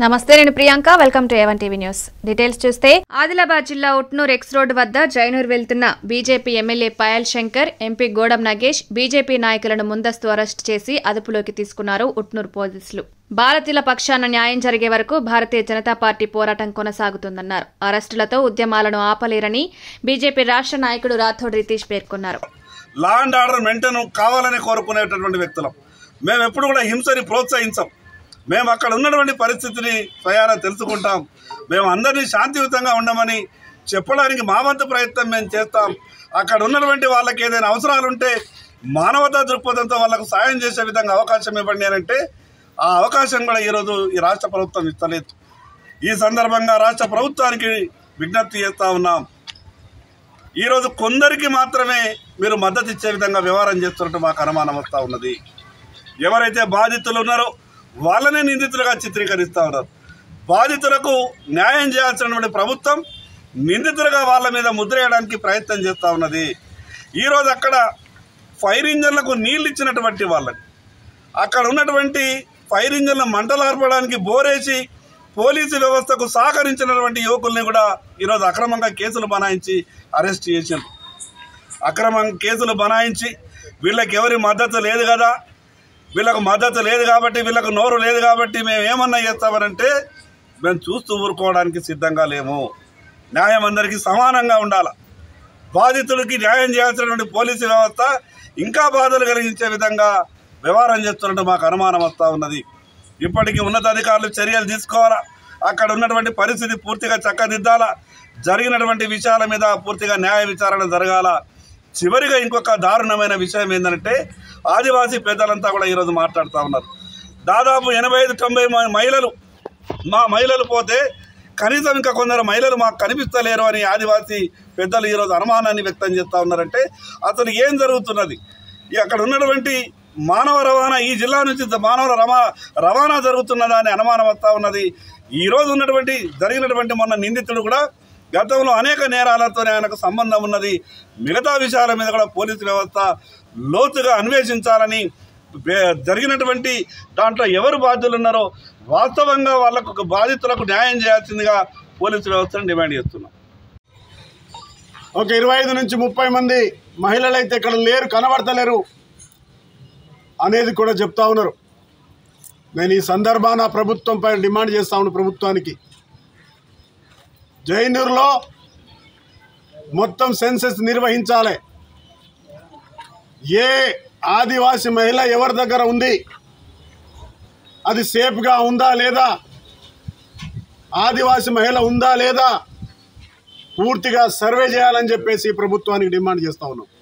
నమస్తే నేను Priyanka welcome to A one TV news details చూస్తే ఆదిలాబాద్ జిల్లా ఉట్నూర్ ఎక్స్ రోడ్ వద్ద జైనూర్ వెళ్తున్న BJP MLA Payal Shankar MP Godam Nagesh BJP నాయకులను ముందస్తు అరెస్ట్ చేసి అదుపులోకి తీసుకున్నారు ఉట్నూర్ పోలీసులు భారతీయుల పక్షాన న్యాయం జరిగే వరకు భారతీయ జనతా పార్టీ పోరాటం కొనసాగుతుందన్నారు అరెస్టులతో ఉద్యమాలను ఆపలేరని బీజేపీ రాష్ట్ర నాయకుడు రాథోడ్ రితీష్ పేర్కొన్నారు లా అండ్ ఆర్డర్ మెయింటైన్ కావాలని కోరుకునేటటువంటి వ్యక్తులం మేము ఎప్పుడు కూడా హింసని ప్రోత్సహించాం మేము అక్కడ ఉన్నటువంటి పరిస్థితిని స్వయాన తెలుసుకుంటాం మేము అందరినీ శాంతియుతంగా ఉండమని చెప్పడానికి మా వంతు ప్రయత్నం మేము చేస్తాం అక్కడ ఉన్నటువంటి వాళ్ళకి ఏదైనా అవసరాలు ఉంటే మానవతా దృక్పథంతో వాళ్ళకు సాయం చేసే విధంగా అవకాశం ఇవ్వండి అని అంటే ఆ అవకాశం కూడా ఈరోజు ఈ రాష్ట్ర ప్రభుత్వం ఇస్తలేదు ఈ సందర్భంగా రాష్ట్ర ప్రభుత్వానికి విజ్ఞప్తి చేస్తూ ఉన్నాం ఈరోజు కొందరికి మాత్రమే మీరు మద్దతు ఇచ్చే విధంగా వ్యవహారం చేస్తున్నట్టు మాకు అనుమానం వస్తూ ఉన్నది ఎవరైతే బాధితులు ఉన్నారో వాళ్ళనే నిందితులుగా చిత్రీకరిస్తూ ఉన్నారు బాధితులకు న్యాయం చేయాల్సినటువంటి ప్రభుత్వం నిందితులుగా వాళ్ళ మీద ముద్ర వేయడానికి ప్రయత్నం చేస్తూ ఉన్నది ఈరోజు అక్కడ ఫైర్ ఇంజన్లకు నీళ్ళు ఇచ్చినటువంటి వాళ్ళని అక్కడ ఉన్నటువంటి ఫైర్ ఇంజన్ల మంటలు ఆర్పడానికి బోరేసి పోలీసు వ్యవస్థకు సహకరించినటువంటి యువకుల్ని కూడా ఈరోజు అక్రమంగా కేసులు బనాయించి అరెస్ట్ చేశారు అక్రమం కేసులు బనాయించి వీళ్ళకి ఎవరి మద్దతు లేదు కదా వీళ్ళకు మద్దతు లేదు కాబట్టి వీళ్ళకు నోరు లేదు కాబట్టి మేము ఏమన్నా చేస్తామనంటే మేము చూస్తూ ఊరుకోవడానికి సిద్ధంగా లేము న్యాయం అందరికీ సమానంగా ఉండాలి బాధితుడికి న్యాయం చేయాల్సినటువంటి పోలీసు వ్యవస్థ ఇంకా బాధలు కలిగించే విధంగా వ్యవహారం చేస్తున్నట్టు మాకు అనుమానం వస్తూ ఉన్నది ఇప్పటికీ ఉన్నతాధికారులు చర్యలు తీసుకోవాలా అక్కడ ఉన్నటువంటి పరిస్థితి పూర్తిగా చక్కదిద్దాలా జరిగినటువంటి విషయాల మీద పూర్తిగా న్యాయ విచారణ జరగాల చివరిగా ఇంకొక దారుణమైన విషయం ఏంటంటే ఆదివాసీ పెద్దలంతా కూడా ఈరోజు మాట్లాడుతూ ఉన్నారు దాదాపు ఎనభై ఐదు తొంభై మ- మహిళలు మా మహిళలు పోతే కనీసం ఇంకా కొందరు మహిళలు మాకు కనిపిస్తలేరు అని ఆదివాసీ పెద్దలు ఈరోజు అనుమానాన్ని వ్యక్తం చేస్తూ ఉన్నారంటే అసలు ఏం జరుగుతున్నది ఈ అక్కడ ఉన్నటువంటి మానవ రవాణా ఈ జిల్లా నుంచి మానవ రవా రవాణా జరుగుతున్నదా అని అనుమానం వస్తూ ఉన్నది ఈ రోజు ఉన్నటువంటి జరిగినటువంటి మొన్న నిందితుడు కూడా గతంలో అనేక నేరాలతో ఆయనకు సంబంధం ఉన్నది మిగతా విషయాల మీద కూడా పోలీసు వ్యవస్థ లోతుగా అన్వేషించాలని బే- జరిగినటువంటి దాంట్లో ఎవరు బాధ్యులు ఉన్నారో వాస్తవంగా వాళ్ళకు బాధితులకు న్యాయం చేయాల్సిందిగా పోలీసు వ్యవస్థను డిమాండ్ చేస్తున్నాం ఒక ఇరవై ఐదు నుంచి ముప్పై మంది మహిళలు అయితే ఇక్కడ లేరు కనబడతలేరు అనేది కూడా చెప్తా ఉన్నారు నేను ఈ సందర్భాన ప్రభుత్వంపై డిమాండ్ చేస్తా ఉన్నాను ప్రభుత్వానికి జైనూరులో మొత్తం సెన్సెస్ నిర్వహించాలి ఏ ఆదివాసి మహిళ ఎవరి దగ్గర ఉంది అది సేఫ్గా ఉందా లేదా ఆదివాసి మహిళ ఉందా లేదా పూర్తిగా సర్వే చేయాలని చెప్పేసి ప్రభుత్వానికి డిమాండ్ చేస్తా ఉన్నాం